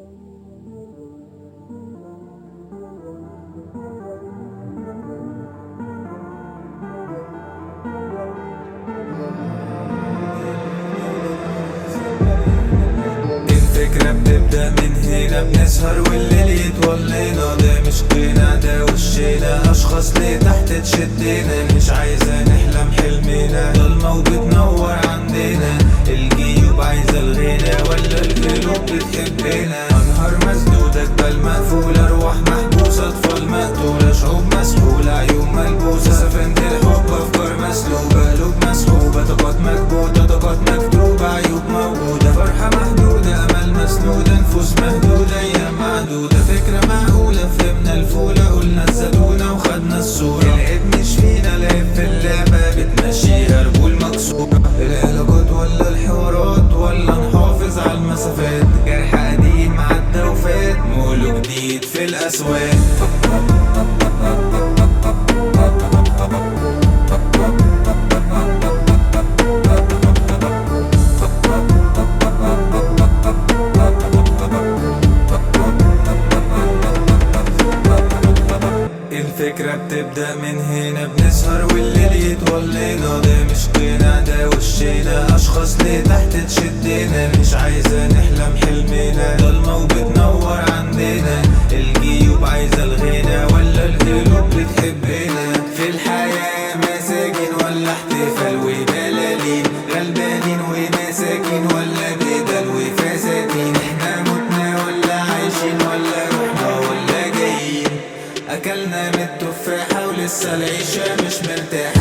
الفكرة بتبدأ من هنا بنسهر والليل يتولينا ده مش قينا ده وشينا أشخاص ليه تحت تشدينا مش عايزة نحلم حلمنا ضلمة وبتنور عندنا الجيوب عايزة الغنى ولا القلوب بتحبنا أنهار مسدودة جبال مقفولة أرواح محبوسة أطفال مقتولة شعوب مسحولة عيون ملبوسة سفينة الحب أفكار مسلوبة قلوب مسحوبة طاقات مكبوتة طاقات مكتوبة عيوب موجودة فرحة محدودة أمل مسنودة نفوس مهدودة أيام معدودة فكرة معقولة فهمنا الفولة قلنا تزادونا وخدنا الصورة العيب مش فينا العيب في اللعبة بتمشيها رجول مكسورة العلاقات ولا الحوارات ولا نحافظ على المسافات جرح قديم عدى وفات موله جديد في الأسواق الفكرة بتبدأ من هنا بنسهر والليل يتولينا ده مش قينا ده وشينا أشخاص ليه تحت تشدنا مش عايزة نحلم حلمنا ضلمة وبتنور عندنا الجيوب عايزة الغنى ولا القلوب بتحبنا في الحياة مساكين ولا احتفال وبلالين غلبانين ومساكين ولا بدل وفساتين احنا متنا ولا عايشين ولا رحنا ولا جايين أكلنا من التفاحة ولسه العيشة مش مرتاحة